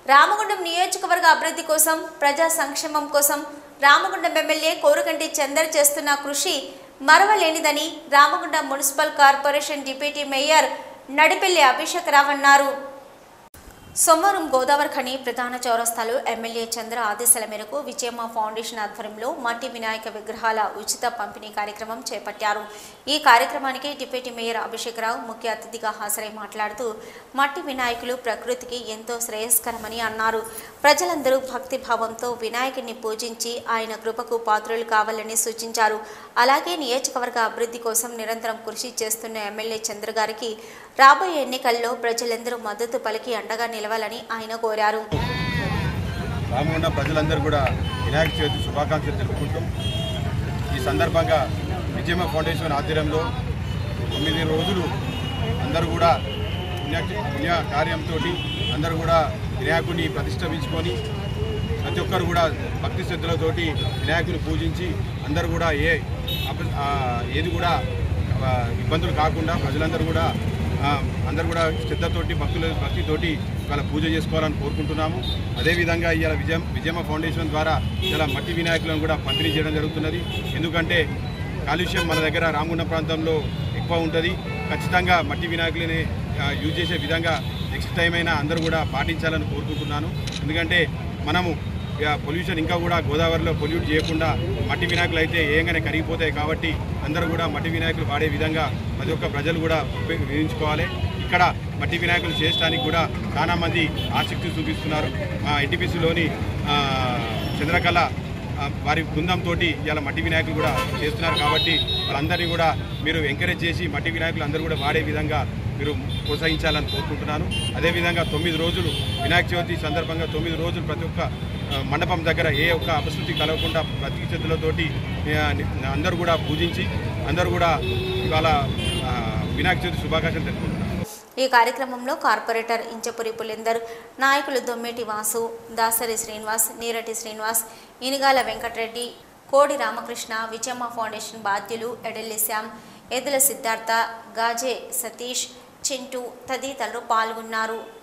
రామగుండం నియోజకవర్గ అభివృద్ధి కోసం ప్రజా సంక్షేమం కోసం రామగుండం ఎమ్మెల్యే కోరుగంటి చందర్ చేస్తున్న కృషి మరవలేనిదని Ramagundam municipal corporation deputy mayor Nadipelli Abhishek Rao అన్నారు సోమవారం గోదావరి ఖని ప్రధాన చౌరస్తాలో ఎమ్మెల్యే చంద్ర ఆదేశాల మేరకు విజయమ్మ ఫౌండేషన్ ఆధ్వర్యంలో మట్టి వినాయక విగ్రహాల ఉచిత పంపిణీ కార్యక్రమం చేపట్టారు ఈ కార్యక్రమానికి డిప్యూటీ మేయర్ అభిషేక్ రావు ముఖ్య అతిథిగా హాజరై మాట్లాడుతూ మట్టి వినాయకులు ప్రకృతికి ఎంతో శ్రేయస్కరమని అన్నారు ప్రజలందరూ భక్తి భావంతో వినాయకుడిని పూజించి ఆయన కృపకు పాత్రులు కావాలని సూచించారు అలాగే నియోజకవర్గ అభివృద్ధి కోసం నిరంతరం కృషి చేస్తున్న ఎమ్మెల్యే చంద్ర గారికి రాబోయే ఎన్నికల్లో ప్రజలందరూ మద్దతు పలికి అండగా నిలవాలని ఆయన కోరారు రామగుండం ప్రజలందరూ కూడా వినాయక చవితి శుభాకాంక్షలు తెలుపుకుంటూ ఈ సందర్భంగా విజయమ ఫౌండేషన్ ఆధ్వర్యంలో తొమ్మిది రోజులు అందరూ కూడా పుణ్య పుణ్య కార్యంతో అందరూ కూడా వినాయకుడిని ప్రతిష్ఠించుకొని ప్రతి ఒక్కరు కూడా భక్తి శ్రద్ధలతోటి వినాయకుని పూజించి అందరూ కూడా ఏ అప- ఆ, ఏది కూడా ఆ, ఇబ్బందులు కాకుండా ప్రజలందరూ కూడా ఆ, అందరూ కూడా శ్రద్ధతోటి భక్తుల భక్తితోటి ఇవాళ పూజ చేసుకోవాలని కోరుకుంటున్నాము అదేవిధంగా ఇవాళ విజయం విజయమ్మ ఫౌండేషన్ ద్వారా ఇలా మట్టి వినాయకులను కూడా పంపిణీ చేయడం జరుగుతున్నది ఎందుకంటే కాలుష్యం మన దగ్గర రామగుండం ప్రాంతంలో ఎక్కువ ఉంటుంది ఖచ్చితంగా మట్టి వినాయకులని ఆ, యూజ్ చేసే విధంగా నెక్స్ట్ టైం అయినా అందరూ కూడా పాటించాలని కోరుకుంటున్నాను ఎందుకంటే మనము ఇక పొల్యూషన్ ఇంకా కూడా గోదావరిలో పొల్యూట్ చేయకుండా మట్టి వినాయకులు అయితే ఏంగానే కరిగిపోతాయి కాబట్టి అందరూ కూడా మట్టి వినాయకులు వాడే విధంగా ప్రతి ఒక్క ప్రజలు కూడా ఉపయోగించుకోవాలి ఇక్కడ మట్టి వినాయకులు చేయడానికి కూడా చాలా మంది ఆసక్తి చూపిస్తున్నారు మా ఎన్టీపీసీలోని చంద్రకళ ఆ, వారి బృందంతో ఇలా మట్టి వినాయకులు కూడా చేస్తున్నారు కాబట్టి వాళ్ళందరినీ కూడా మీరు ఎంకరేజ్ చేసి మట్టి వినాయకులు అందరూ కూడా వాడే విధంగా మీరు ప్రోత్సహించాలని కోరుకుంటున్నాను అదేవిధంగా తొమ్మిది రోజులు వినాయక చవితి సందర్భంగా తొమ్మిది రోజులు ప్రతి ఒక్క ఆ, మండపం దగ్గర ఏ ఒక్క అపశృతి కలగకుండా ప్రతి చేతులతోటి ఆ, అందరూ కూడా పూజించి అందరూ కూడా ఇవాళ ఆ, వినాయక చవితి శుభాకాంక్షలు తెలుపుకుంటున్నాను ఈ కార్యక్రమంలో కార్పొరేటర్ ఇంచపురి పులిందర్ నాయకులు దొమ్మేటి వాసు దాసరి శ్రీనివాస్ నీరటి శ్రీనివాస్ ఇనుగాల వెంకటరెడ్డి కోడి రామకృష్ణ విజయమ్మ ఫౌండేషన్ బాధ్యులు ఎడెల్లి శ్యామ్ ఎదుల సిద్ధార్థ గాజే సతీష్ చింటూ తదితరులు పాల్గొన్నారు